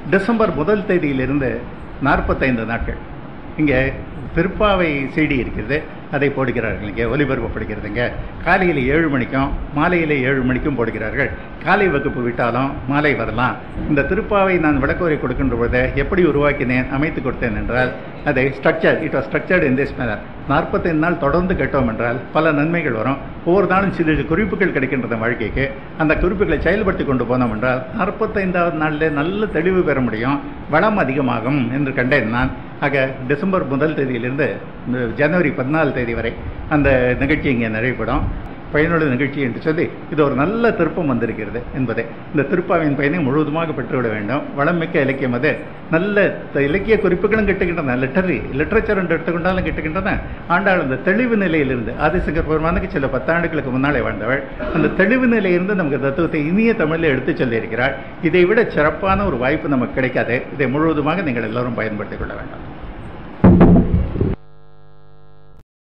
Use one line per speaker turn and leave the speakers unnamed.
December முதல் தேதியிலிருந்து நாற்பத்தைந்து நாட்கள் இங்கே திருப்பாவை சிடி இருக்கிறது அதை போடுகிறார்கள் இங்கே ஒலிபரப்பப்படுகிறதுங்க காலையில் ஏழு மணிக்கும் மாலையில் ஏழு மணிக்கும் போடுகிறார்கள் காலை வகுப்பு விட்டாலும் மாலை வரலாம் இந்த திருப்பாவை நான் விளக்குரை கொடுக்கின்ற பொழுது எப்படி உருவாக்கினேன் அமைத்து கொடுத்தேன் என்றால் அதை structure it was structured in this manner நாற்பத்தைந்து நாள் தொடர்ந்து கேட்டோம் என்றால் பல நன்மைகள் வரும் ஒவ்வொரு நாளும் சிறு குறிப்புகள் கிடைக்கின்றது வாழ்க்கைக்கு அந்த குறிப்புகளை செயல்படுத்தி கொண்டு போனோம் என்றால் நாற்பத்தைந்தாவது நாளில் நல்ல தெளிவு பெற முடியும் வளம் அதிகமாகும் என்று கண்டேன் நான் ஆக டிசம்பர் முதல் தேதியிலிருந்து இந்த ஜனவரி பதினாலு தேதி வரை அந்த நிகழ்ச்சி இங்கே நிறைவுபடும் பயனுள்ள நிகழ்ச்சி என்று சொல்லி இது ஒரு நல்ல திருப்பம் வந்திருக்கிறது என்பதை இந்த திருப்பாவின் பயனை முழுவதுமாக பெற்றுவிட வேண்டும் வளமிக்க இலக்கியம் அது நல்ல த- இலக்கிய குறிப்புகளும் கிட்டுகின்றன லிட்டரி லிட்ரேச்சர் என்று எடுத்துக்கொண்டாலும் கிட்டுகின்றன ஆண்டாள் அந்த தெளிவு நிலையிலிருந்து ஆதிசங்கர் பெருமானுக்கு சில பத்தாண்டுகளுக்கு முன்னாலே வாழ்ந்தவள் அந்த தெளிவு நிலையிலிருந்து நமக்கு தத்துவத்தை இனிய தமிழில் எடுத்துச் சொல்லியிருக்கிறாள் இதை விட சிறப்பான ஒரு வாய்ப்பு நமக்கு கிடைக்காது இதை முழுவதுமாக நீங்கள் எல்லோரும் பயன்படுத்திக் கொள்ள வேண்டும்